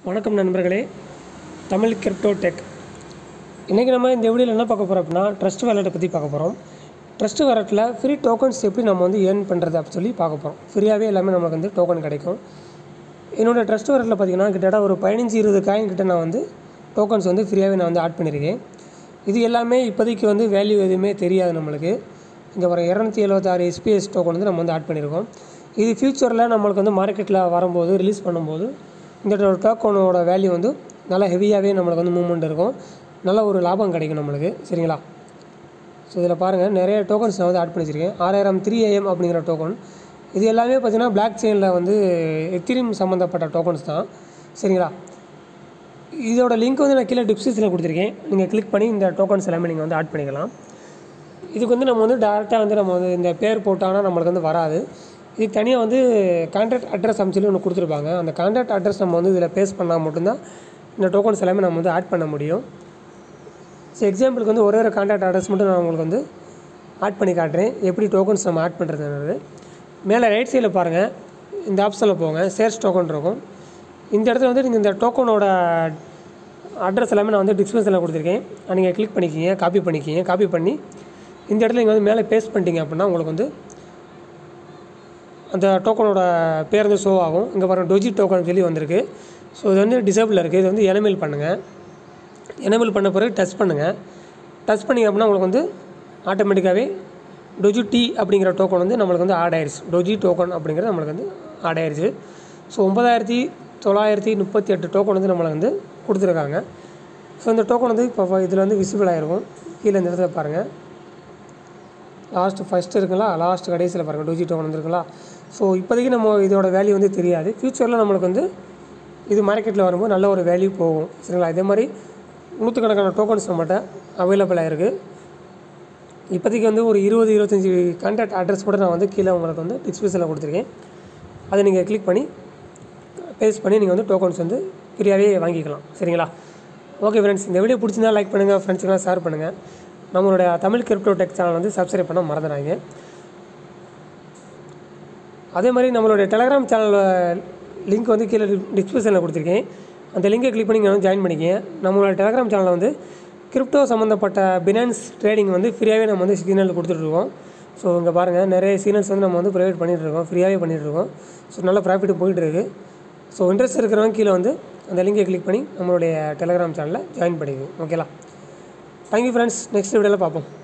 வணக்கம் நண்பர்களே Tamil crypto tech இன்றைக்கி நம்ம இந்த வீடியோவில் என்ன பார்க்க போகிறோம் அப்படின்னா ட்ரஸ்ட் வேலட்டை பற்றி பார்க்க போகிறோம் ட்ரஸ்ட் வேலட்டில் ஃப்ரீ டோக்கன்ஸ் எப்படி நம்ம வந்து ஏர்ன் பண்ணுறது அப்படின்னு சொல்லி பார்க்க போகிறோம் ஃப்ரீயாகவே எல்லாமே நமக்கு வந்து டோக்கன் கிடைக்கும் என்னோடய ட்ரஸ்ட் வேலட்டில் பார்த்தீங்கன்னா கிட்டத்தட்ட ஒரு பதினஞ்சு இருபது காயின் கிட்ட நான் வந்து டோக்கன்ஸ் வந்து ஃப்ரீயாகவே நான் வந்து ஆட் பண்ணியிருக்கேன் இது எல்லாமே இப்போதைக்கு வந்து வேல்யூ எதுவுமே தெரியாது நம்மளுக்கு இங்கே வர இரநூத்தி எழுபத்தாறு எஸ்பிஎஸ் டோக்கன் வந்து நம்ம வந்து ஆட் பண்ணியிருக்கோம் இது ஃப்யூச்சரில் நம்மளுக்கு வந்து மார்க்கெட்டில் வரும்போது ரிலீஸ் பண்ணும்போது இந்த டோக்கனோட வேல்யூ வந்து நல்லா ஹெவியாகவே நம்மளுக்கு வந்து மூவ்மெண்ட் இருக்கும் நல்ல ஒரு லாபம் கிடைக்கும் நம்மளுக்கு சரிங்களா ஸோ இதில் பாருங்கள் நிறைய டோக்கன்ஸ் நான் வந்து ஆட் பண்ணி வச்சிருக்கேன் ஆறாயிரம் த்ரீ ஏஎம் அப்படிங்கிற டோக்கன் இது எல்லாமே பார்த்தீங்கன்னா பிளாக் செயினில் வந்து எத்திரியம் சம்மந்தப்பட்ட டோக்கன்ஸ் தான் சரிங்களா இதோட லிங்க் வந்து நான் கீழே டிஸ்கிரிப்ஷனில் கொடுத்துருக்கேன் நீங்கள் கிளிக் பண்ணி இந்த டோக்கன்ஸ் எல்லாமே நீங்கள் வந்து ஆட் பண்ணிக்கலாம் இதுக்கு வந்து நம்ம வந்து டேரெக்டாக வந்து நம்ம வந்து இந்த பேர் போட்டாங்கன்னா நம்மளுக்கு வந்து வராது இதுக்கு தனியாக வந்து கான்டாக்ட் அட்ரஸ் சொல்லி ஒன்று கொடுத்துருப்பாங்க அந்த கான்டாக்ட் அட்ரஸ் நம்ம வந்து இதில் பேஸ் பண்ணால் மட்டும்தான் இந்த டோக்கன்ஸ் எல்லாமே நம்ம வந்து ஆட் பண்ண முடியும் ஸோ எக்ஸாம்பிளுக்கு வந்து ஒரே ஒரு கான்டாக்ட் அட்ரஸ் மட்டும் நான் உங்களுக்கு வந்து ஆட் பண்ணி காட்டுறேன் எப்படி டோக்கன்ஸ் நம்ம ஆட் பண்ணுறதுன்றது மேலே ரைட் சைடில் பாருங்கள் இந்த ஆப்ஷனில் போங்க சேர்ச் டோக்கன் இருக்கும் இந்த இடத்துல வந்து நீங்கள் இந்த டோக்கனோட அட்ரஸ் எல்லாமே நான் வந்து டிஸ்கிரிப்ஷனில் கொடுத்துருக்கேன் அதை நீங்கள் கிளிக் பண்ணிக்கிங்க காப்பி பண்ணிக்கிங்க காப்பி பண்ணி இந்த இடத்துல நீங்கள் வந்து மேலே பேஸ்ட் பண்ணிட்டீங்க அப்படின்னா உங்களுக்கு வந்து அந்த டோக்கனோட பேர் வந்து ஷோ ஆகும் இங்கே பாருங்கள் டொஜி டோக்கன் சொல்லி வந்திருக்கு ஸோ இது வந்து டிசேபிள் இருக்குது இது வந்து எனமேல் பண்ணுங்கள் எனேபிள் பண்ண பிறகு டச் பண்ணுங்கள் டச் பண்ணிங்க அப்படின்னா உங்களுக்கு வந்து ஆட்டோமேட்டிக்காகவே டொஜி டி அப்படிங்கிற டோக்கன் வந்து நம்மளுக்கு வந்து ஆட் ஆயிடுச்சு டொஜி டோக்கன் அப்படிங்கிறது நம்மளுக்கு வந்து ஆட் ஆயிடுச்சு ஸோ ஒன்பதாயிரத்தி தொள்ளாயிரத்தி முப்பத்தி எட்டு டோக்கன் வந்து நம்மளுக்கு வந்து கொடுத்துருக்காங்க ஸோ இந்த டோக்கன் வந்து இப்போ இதில் வந்து விசிபிள் ஆகிருக்கும் கீழே இந்த இடத்துல பாருங்கள் லாஸ்ட்டு ஃபஸ்ட்டு இருக்குங்களா லாஸ்ட் கடைசியில் பாருங்கள் டூஜி டோக்கன் வந்துருக்குங்களா ஸோ இப்போதைக்கு நம்ம இதோட வேல்யூ வந்து தெரியாது ஃப்யூச்சரில் நம்மளுக்கு வந்து இது மார்க்கெட்டில் வரும்போது நல்ல ஒரு வேல்யூ போகும் சரிங்களா இதே மாதிரி நூற்றுக்கணக்கான டோக்கன்ஸ் நம்மகிட்ட அவைலபிளாக இருக்குது இப்போதைக்கு வந்து ஒரு இருபது இருபத்தஞ்சி கான்டாக்ட் அட்ரஸ் கூட நான் வந்து கீழே உங்களுக்கு வந்து டிஸ்கிரிப்ஷனில் கொடுத்துருக்கேன் அதை நீங்கள் கிளிக் பண்ணி பேஸ் பண்ணி நீங்கள் வந்து டோக்கன்ஸ் வந்து ஃப்ரீயாகவே வாங்கிக்கலாம் சரிங்களா ஓகே ஃப்ரெண்ட்ஸ் இந்த வீடியோ பிடிச்சிருந்தா லைக் பண்ணுங்கள் ஃப்ரெண்ட்ஸுக்கெல்லாம் ஷேர் பண்ணுங்கள் நம்மளுடைய தமிழ் கிரிப்டோ டெக் சேனல் வந்து சப்ஸ்கிரைப் பண்ண மறந்துடாங்க அதே மாதிரி நம்மளுடைய டெலகிராம் சேனல் லிங்க் வந்து கீழே டிஸ்கிரிப்ஷனில் கொடுத்துருக்கேன் அந்த லிங்கை கிளிக் பண்ணி நீங்கள் வந்து ஜாயின் பண்ணிக்கங்க நம்மளோட டெலகிராம் சேனலில் வந்து கிரிப்டோ சம்மந்தப்பட்ட பினான்ஸ் ட்ரேடிங் வந்து ஃப்ரீயாகவே நம்ம வந்து சிக்னல் கொடுத்துட்ருக்கோம் ஸோ இங்கே பாருங்கள் நிறைய சிக்னல்ஸ் வந்து நம்ம வந்து ப்ரொவைட் பண்ணிகிட்ருக்கோம் ஃப்ரீயாகவே பண்ணிகிட்ருக்கோம் ஸோ நல்ல ப்ராஃபிட் போயிட்டுருக்கு ஸோ இன்ட்ரெஸ்ட் இருக்கிறவங்க கீழே வந்து அந்த லிங்கை கிளிக் பண்ணி நம்மளுடைய டெலகிராம் சேனலில் ஜாயின் பண்ணிக்கோங்க ஓகேலா தேங்க்யூ ஃப்ரெண்ட்ஸ் நெக்ஸ்ட் வீடியோவில் பார்ப்போம்